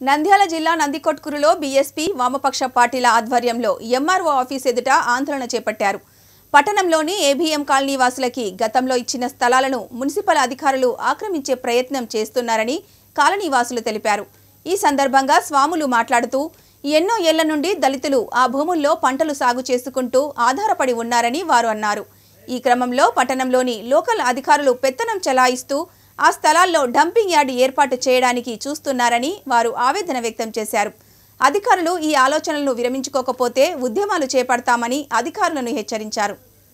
నంద్యాల జిల్లా నందికొట్కూరులో బీఎస్పీ వామపక్ష పార్టీల ఆధ్వర్యంలో ఎంఆర్ఓ ఆఫీస్ ఎదుట ఆందోళన చేపట్టారు పట్టణంలోని ఏబీఎం కాలనీ వాసులకి గతంలో ఇచ్చిన స్థలాలను మున్సిపల్ అధికారులు ఆక్రమించే ప్రయత్నం చేస్తున్నారని కాలనీ వాసులు తెలిపారు ఈ సందర్భంగా స్వాములు మాట్లాడుతూ ఎన్నో ఏళ్ల నుండి దళితులు ఆ భూముల్లో పంటలు సాగు చేసుకుంటూ ఆధారపడి ఉన్నారని వారు అన్నారు ఈ క్రమంలో పట్టణంలోని లోకల్ అధికారులు పెత్తనం చెలాయిస్తూ ఆ స్థలాల్లో డంపింగ్ యార్డ్ ఏర్పాటు చేయడానికి చూస్తున్నారని వారు ఆవేదన వ్యక్తం చేశారు అధికారులు ఈ ఆలోచనలను విరమించుకోకపోతే ఉద్యమాలు చేపడతామని అధికారులను హెచ్చరించారు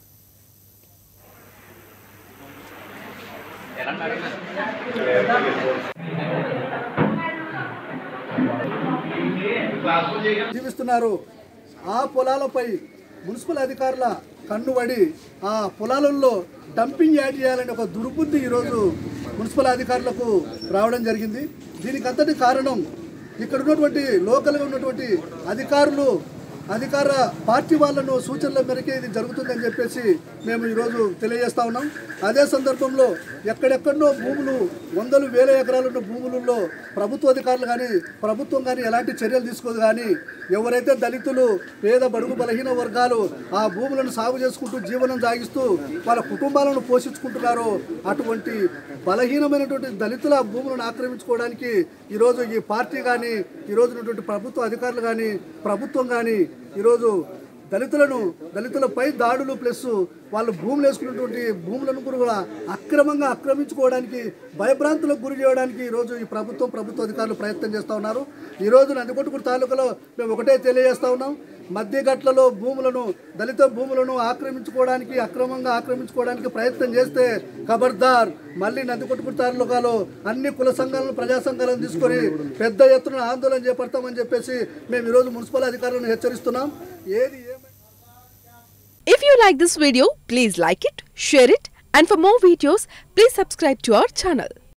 జీవిస్తున్నారు ఆ పొలాలపై మున్సిపల్ అధికారుల కన్నుబడి ఆ పొలాలలో డంపింగ్ యాడ్ చేయాలనే ఒక దుర్బుద్ధి ఈరోజు మున్సిపల్ అధికారులకు రావడం జరిగింది దీనికి అంతటి కారణం ఇక్కడ ఉన్నటువంటి లోకల్గా ఉన్నటువంటి అధికారులు అధికార పార్టీ వాళ్ళను సూచనల మేరకే ఇది జరుగుతుందని చెప్పేసి మేము ఈరోజు తెలియజేస్తా ఉన్నాం అదే సందర్భంలో ఎక్కడెక్కడో భూములు వందలు వేల ఎకరాలు ఉన్న భూములలో ప్రభుత్వ అధికారులు కానీ ప్రభుత్వం కానీ ఎలాంటి చర్యలు తీసుకోదు కానీ ఎవరైతే దళితులు పేద బడుగు బలహీన వర్గాలు ఆ భూములను సాగు చేసుకుంటూ జీవనం సాగిస్తూ వాళ్ళ కుటుంబాలను పోషించుకుంటున్నారో అటువంటి బలహీనమైనటువంటి దళితుల భూములను ఆక్రమించుకోవడానికి ఈరోజు ఈ పార్టీ కానీ ఈరోజు ఉన్నటువంటి ప్రభుత్వ అధికారులు కానీ ప్రభుత్వం కానీ ఈరోజు దళితులను దళితులపై దాడులు ప్లస్ వాళ్ళు భూములు వేసుకున్నటువంటి భూములను కూడా అక్రమంగా ఆక్రమించుకోవడానికి భయభ్రాంతులకు గురి చేయడానికి ఈరోజు ఈ ప్రభుత్వం ప్రభుత్వ అధికారులు ప్రయత్నం చేస్తూ ఉన్నారు ఈరోజు నందికొట్టుకూరు తాలూకాలో మేము ఒకటే తెలియజేస్తా ఉన్నాం మధ్యగట్లలో భూములను దళిత భూములను ఆక్రమించుకోవడానికి అక్రమంగా ఆక్రమించుకోవడానికి ప్రయత్నం చేస్తే ఖబర్దార్ మళ్ళీ నందికొట్టుకూరు తాలూకాలో అన్ని కుల సంఘాలను ప్రజా సంఘాలను తీసుకొని పెద్ద ఎత్తున ఆందోళన చేపడతామని చెప్పేసి మేము ఈరోజు మున్సిపల్ అధికారులను హెచ్చరిస్తున్నాం ఏది ఏమైనా If you like this video, please like it, share it, and for more videos, please subscribe to our channel.